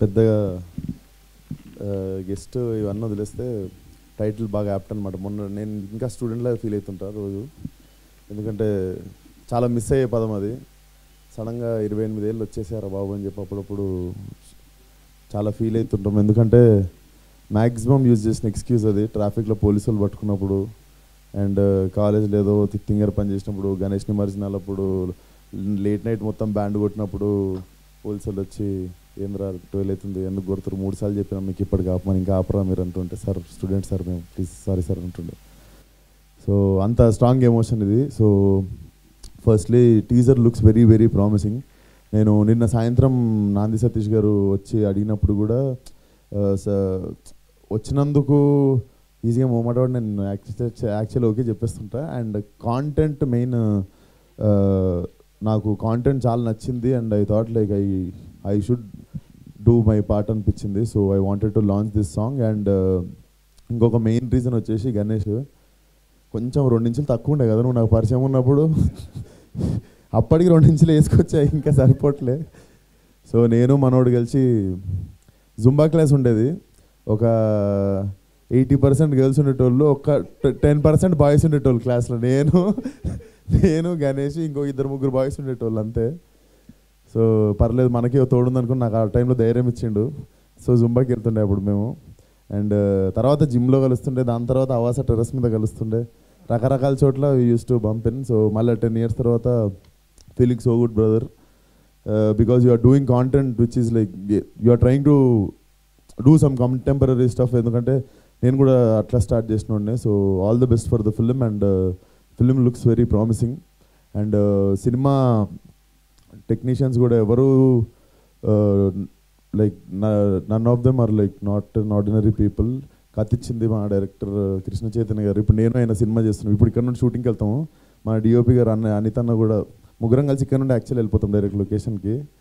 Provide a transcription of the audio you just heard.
పెద్దగా గెస్ట్ ఇవన్నీ వదిలేస్తే టైటిల్ బాగా యాప్ట్ అనమాట మొన్న నేను ఇంకా స్టూడెంట్లా ఫీల్ అవుతుంటా రోజు ఎందుకంటే చాలా మిస్ అయ్యే పదం అది సడన్గా ఇరవై ఎనిమిది ఏళ్ళు వచ్చేసారా బాబు అని చెప్పి అప్పుడప్పుడు చాలా ఫీల్ అవుతుంటాం ఎందుకంటే మ్యాక్సిమం యూజ్ చేసిన ఎక్స్క్యూజ్ అది ట్రాఫిక్లో పోలీసులు పట్టుకున్నప్పుడు అండ్ కాలేజ్లో ఏదో తింగర్ పని చేసినప్పుడు గణేష్ నిమజ్జనాలు అప్పుడు లేట్ నైట్ మొత్తం బ్యాండ్ కొట్టినప్పుడు పోలీసులు వచ్చి ఏంద్రా ట్వెల్వ్ అవుతుంది ఎందుకు కొడుతారు మూడు సార్లు చెప్పినా మీకు ఇప్పటికి ఆపమని ఇంకా ఆపరా మీరు అంటుంటే సార్ స్టూడెంట్ సార్ మేము ప్లీజ్ సారీ సార్ అంటుండే సో అంత స్ట్రాంగ్ ఎమోషన్ ఇది so firstly teaser looks very very promising నేను నిన్న సాయంత్రం నాంది సతీష్ గారు వచ్చి అడిగినప్పుడు కూడా ఆ, స- వచ్చినందుకు ఈజీగా మూమెంట్ అవ్వడం నేను యాక్చువల్ ఓకే చెప్పేస్తుంటా అండ్ కాంటెంట్ మెయిన్ నాకు కాంటెంట్ చాలా నచ్చింది and I thought like I I should do my part అనిపించింది so I wanted to launch this song and ఇంకొక మెయిన్ రీజన్ వచ్చేసి గణేష్ కొంచెం రెండు ఇంచులు తక్కువ ఉండే కదా నువ్వు నాకు పరిచయం ఉన్నప్పుడు అప్పటికి రెండు ఇంచులు వేసుకొచ్చాయి ఇంకా సరిపోవట్లే సో నేను మనోడు కలిసి జుంబా క్లాస్ ఉండేది ఒక ఎయిటీ పర్సెంట్ గర్ల్స్ ఉండేటోళ్ళు ఒక టెన్ పర్సెంట్ బాయ్స్ ఉండేటోళ్ళు క్లాస్లో నేను నేను గణేష్ ఇంకో ఇద్దరు ముగ్గురు బాయ్స్ ఉండేటోళ్ళు అంతే సో పర్లేదు మనకి తోడుంది అనుకుని నాకు ఆ టైంలో ధైర్యం ఇచ్చిండు సో జుంబాకి వెళ్తుండే అప్పుడు మేము అండ్ తర్వాత జిమ్లో కలుస్తుండే దాని తర్వాత అవాస టెర్రస్ మీద కలుస్తుండే రకరకాల చోట్ల యూస్ టు బంపిన్ సో మళ్ళీ టెన్ ఇయర్స్ తర్వాత feeling so good brother because you are doing content which is like you are trying to do some contemporary stuff ఎందుకంటే నేను కూడా అట్లా స్టార్ట్ చేసిన ఉండే so all the best for the film and film looks very promising and cinema technicians కూడా ఎవరు like none of them are like not an ordinary people కత్తిచ్చింది మా డైరెక్టర్ కృష్ణ చైతన్య గారు ఇప్పుడు నేను ఆయన సినిమా చేస్తున్నాం ఇప్పుడు ఇక్కడ నుండి షూటింగ్కి వెళ్తాము మా డిఓపి గారు అన్న అనితన్న కూడా ముగ్గురం కలిసి ఇక్కడ నుండి యాక్చువల్ వెళ్ళిపోతాం డైరెక్ట్ లొకేషన్కి